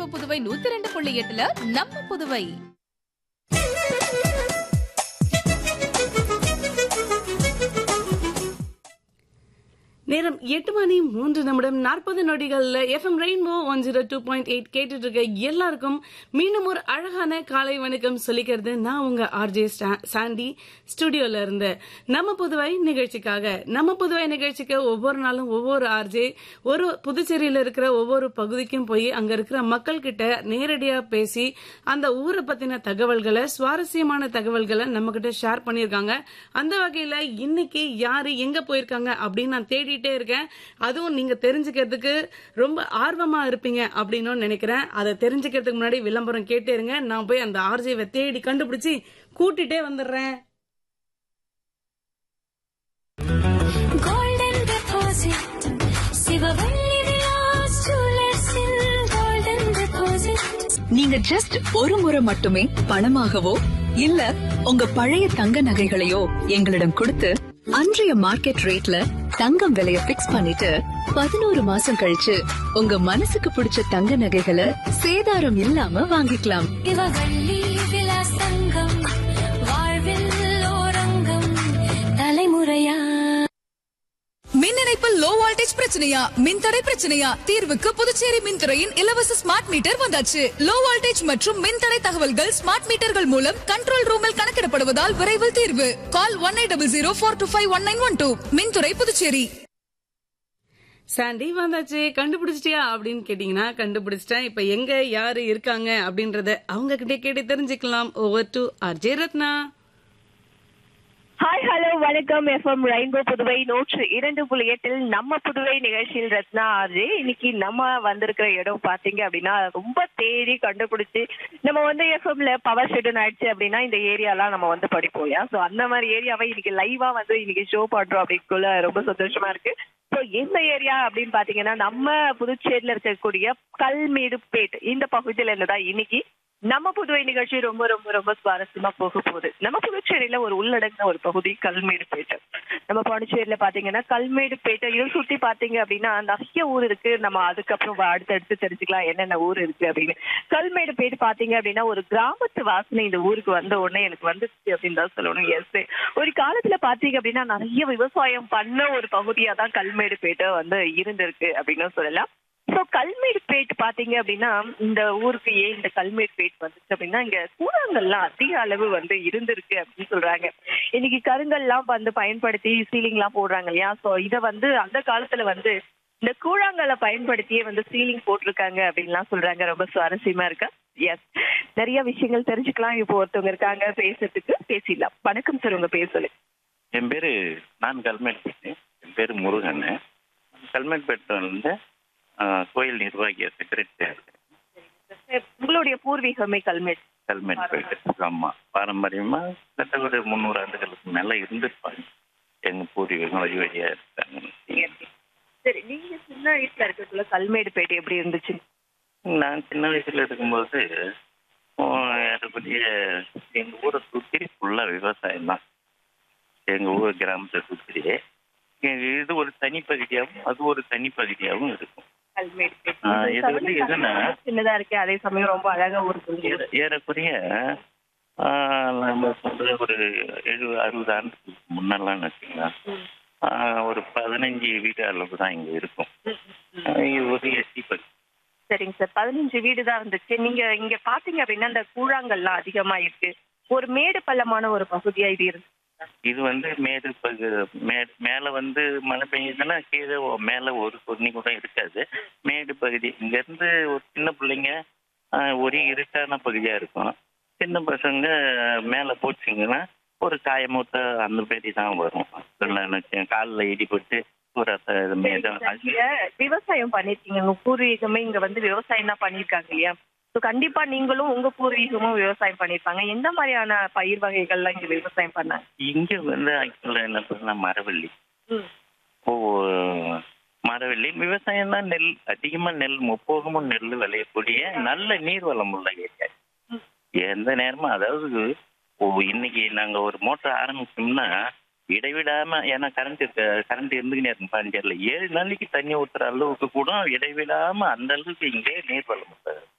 Rainbow Puduvai நூத்தி ரெண்டு புள்ளி எட்டுல நம்ம புதுவை நேரம் எட்டு மணி மூன்று நிமிடம் நாற்பது நொடிகள்ல FM rainbow one zero two point eight கேட்டுட்டு இருக்க எல்லாருக்கும் மீண்டும் ஒரு அழகான காலை வணக்கம் சொல்லிக்கிறது நான் உங்க ஆர்ஜே சாண்டி ஸ்டுடியோல இருந்து நம்ம புதுவை நிகழ்ச்சிக்காக நம்ம புதுவை நிகழ்ச்சிக்கு ஒவ்வொரு நாளும் ஒவ்வொரு ஆர்ஜே ஒரு புதுச்சேரியில இருக்கிற ஒவ்வொரு பகுதிக்கும் போய் அங்க இருக்கிற மக்கள் கிட்ட நேரடியா பேசி அந்த ஊரை பத்தின தகவல்களை சுவாரஸ்யமான தகவல்களை நம்ம கிட்ட ஷேர் பண்ணிருக்காங்க அந்த வகையில இன்னைக்கு யாரு எங்க போயிருக்காங்க அப்படின்னு நான் தேடிட்டே இருக்கேன் அதுவும் நீங்க தெரிஞ்சுக்கிறதுக்கு ரொம்ப ஆர்வமா இருப்பீங்க அப்படின்னு நினைக்கிறேன் அதை தெரிஞ்சுக்கிறதுக்கு முன்னாடி விளம்பரம் கேட்டே இருங்க நான் போய் அந்த ஆர்ஜேவை தேடி கண்டுபிடிச்சு கூட்டிட்டே வந்துடுறேன் golden deposit சிவவள்ளி விலாஸ் ஜுவல்லர்ஸில் golden deposit நீங்க ஜஸ்ட் ஒரு முறை மட்டுமே பணமாகவோ இல்ல உங்க பழைய தங்க நகைகளையோ எங்களிடம் கொடுத்து அன்றைய மார்க்கெட் ரேட்ல தங்கம் விலைய பிக்ஸ் பண்ணிட்டு பதினோரு மாசம் கழிச்சு உங்க மனசுக்கு பிடிச்ச தங்க நகைகளை சேதாரம் இல்லாம வாங்கிக்கலாம் சிவவள்ளி விலாஸ் தங்கம் வாழ்வில் ஓரங்கம் தலைமுறையா மின் இணைப்பில் லோ வோல்டேஜ் பிரச்சனையா மின்தடை பிரச்சனையா தீர்வுக்கு புதுச்சேரி மின்துறையின் இலவச ஸ்மார்ட் மீட்டர் வந்தாச்சு லோ வோல்டேஜ் மற்றும் மின்தடை தகவல்கள் ஸ்மார்ட் மீட்டர்கள் மூலம் கண்ட்ரோல் ரூமில் கணக்கிடப்படுவதால் விரைவில் தீர்வு call one eight double zero four two five one nine one two மின்துறை புதுச்சேரி சாண்டி வந்தாச்சு கண்டுபிடிச்சிட்டியா அப்படின்னு கேட்டீங்கன்னா கண்டுபிடிச்சிட்டேன் இப்ப எங்க யாரு இருக்காங்க அப்படின்றத அவங்க கிட்டே கேட்டு தெரிஞ்சுக்கலாம் over to RJ Ratna hi hello வணக்கம் எஃப்எம் ரெயின்போ புதுவை நூற்று இரண்டு புள்ளி எட்டில் நம்ம புதுவை நிகழ்ச்சியில் ரத்னா ஆர்ஜே இன்னைக்கு நம்ம வந்திருக்கிற இடம் பாத்தீங்க அப்படின்னா ரொம்ப தேடி கண்டுபிடிச்சு நம்ம வந்து எஃப்எம்ல பவர் ஷெட்யூன் ஆயிடுச்சு அப்படின்னா இந்த ஏரியாலாம் நம்ம வந்து படிப்போம் யா சோ அந்த மாதிரி ஏரியாவை இன்னைக்கு லைவா வந்து இன்னைக்கு ஷோ பண்றோம் அப்படிங்குள்ள ரொம்ப சந்தோஷமா இருக்கு ஸோ எந்த ஏரியா அப்படின்னு பாத்தீங்கன்னா நம்ம புதுச்சேரியில இருக்கக்கூடிய கல்மேடுபேட் இந்த பகுதியில இருந்துதான் இன்னைக்கு நம்ம புதுவை நிகழ்ச்சி ரொம்ப ரொம்ப ரொம்ப சுவாரஸ்யமா போக போகுது நம்ம புதுச்சேரியில ஒரு உள்ளடங்கின ஒரு பகுதி கல்மேடுபேட்டை நம்ம பாண்டிச்சேரியில பாத்தீங்கன்னா கல்மேடுபேட்டை இதை சுத்தி பாத்தீங்க அப்படின்னா நிறைய ஊர் இருக்கு நம்ம அதுக்கப்புறம் அடுத்தடுத்து தெரிஞ்சுக்கலாம் என்னென்ன ஊர் இருக்கு அப்படின்னு கல்மேடுபேட்டு பாத்தீங்க அப்படின்னா ஒரு கிராமத்து வாசனை இந்த ஊருக்கு வந்த உடனே எனக்கு வந்துச்சு அப்படின்னு தான் சொல்லணும் எஸ் ஒரு காலத்துல பாத்தீங்க அப்படின்னா நிறைய விவசாயம் பண்ண ஒரு பகுதியா தான் கல்மேடுபேட்டை வந்து இருந்திருக்கு அப்படின்னு சொல்லலாம் ஸோ கல்மேடுபேட் பாத்தீங்க அப்படின்னா இந்த ஊருக்கு ஏன் இந்த கல்மேடுபேட் வந்துச்சு அப்படின்னா இங்க கூழாங்கல்லாம் அதிக அளவு வந்து இருந்திருக்கு அப்படின்னு சொல்றாங்க இன்னைக்கு கருங்கல்லாம் வந்து பயன்படுத்தி சீலிங்லாம் போடுறாங்க இல்லையா ஸோ இதை வந்து அந்த காலத்துல வந்து இந்த கூழாங்கல்லை பயன்படுத்தியே வந்து சீலிங் போட்டிருக்காங்க அப்படின்லாம் சொல்றாங்க ரொம்ப சுவாரஸ்யமா இருக்கா எஸ் நிறைய விஷயங்கள் தெரிஞ்சுக்கலாம் இப்போ ஒருத்தவங்க இருக்காங்க பேசுறதுக்கு பேசிடலாம் வணக்கம் சார் உங்க பேர் சொல்லு என் பேரு நான் கல்மேட்பேட்டு என் பேரு முருகன் கல்மேட்பேட்டில் வந்து ஆஹ், கோயில் நிர்வாகிய செக்ரட்டரியா இருக்கேன் உங்களுடைய பூர்வீகமே கல்மேட் கல்மேட்பேட்டு ஆமா பாரம்பரியமா கிட்ட ஒரு முந்நூறு ஆண்டுகளுக்கு மேல இருந்திருப்பாங்க எங்க பூர்வீகம் வழி வழியா இருக்காங்க சரி நீங்க சின்ன வயசுல இருக்கக்குள்ள கல்மேடுபேட்டை எப்படி இருந்துச்சு நான் சின்ன வயசுல இருக்கும்போது ஆஹ், ஏறக்குறைய எங்க ஊரை சுற்றி ஃபுல்லா விவசாயம் தான் எங்க ஊர் கிராமத்தை சுற்றி இது ஒரு தனிப்பகுதியாகவும் அது ஒரு தனிப்பகுதியாகவும் இருக்கும் கல்மேடுபேட்டை ஆ, இது வந்து எதுனா சின்னதா இருக்கு அதே சமயம் ரொம்ப அழகா ஊருக்கு ஏற- ஏறக்குறைய ஆ, நம்ம சொல்ற ஒரு எழுபது அறுபது ஆண்டுக்கு முன்னெல்லாம் வச்சுக்கலாம் ஆ, ஒரு பதினஞ்சு வீடு அளவு தான் இங்க இருக்கும் ஆ, இது ஒரு எஸ்டி பகுதி சரிங்க சார் பதினஞ்சு வீடு தான் இருந்துச்சு நீங்க இங்க பாத்தீங்க அப்படின்னா இந்த கூழாங்கல்லாம் அதிகமா இருக்கு ஒரு மேடு பள்ளமான ஒரு பகுதியா இது இருக்கு இது வந்து மேடு பகு மே மேல வந்து மழை பெய்யுதுன்னா கீழே ஒ- மேல ஒரு சொன்னி கூட இருக்காது மேடு பகுதி இங்க இருந்து ஒரு சின்ன பிள்ளைங்க ஆ, ஒரு இருட்டான பகுதியா இருக்கும் சின்ன பசங்க மேல போச்சுங்கன்னா ஒரு காயமூத்த அந்த மாதிரி தான் வரும் காலில் இடிபட்டு ஒரு அத்த- இது மாதிரி தான். நீங்க விவசாயம் பண்ணிருக்கீங்க உங்க பூர்வீகமே இங்க வந்து விவசாயம் தான் பண்ணிருக்காங்க இல்லையா ஸோ கண்டிப்பா நீங்களும் உங்க பூர்வீகமும் விவசாயம் பண்ணிருப்பாங்க எந்த மாதிரியான பயிர் வகைகள்லாம் இங்க விவசாயம் பண்ணாங்க இங்க வந்து ஆக்சுவலா என்ன பண்ணா மரவள்ளி ஓ மரவள்ளி விவசாயம் தான் நெல் அதிகமா நெல் முப்போகமும் நெல் விளையக்கூடிய நல்ல நீர்வளம் உள்ள ஏரியா எந்த நேரமும் அதாவது ஓ இன்னைக்கு நாங்க ஒரு மோட்டர் ஆரம்பிச்சோம்னா இடைவிடாம ஏன்னா கரண்ட் கரண்ட் இருந்துக்கினே இருக்கும் பாண்டியர்ல ஏழு நாளைக்கு தண்ணி ஊத்துற அளவுக்கு கூட இடைவிடாம அந்த அளவுக்கு இங்கே நீர்வளம் உள்ள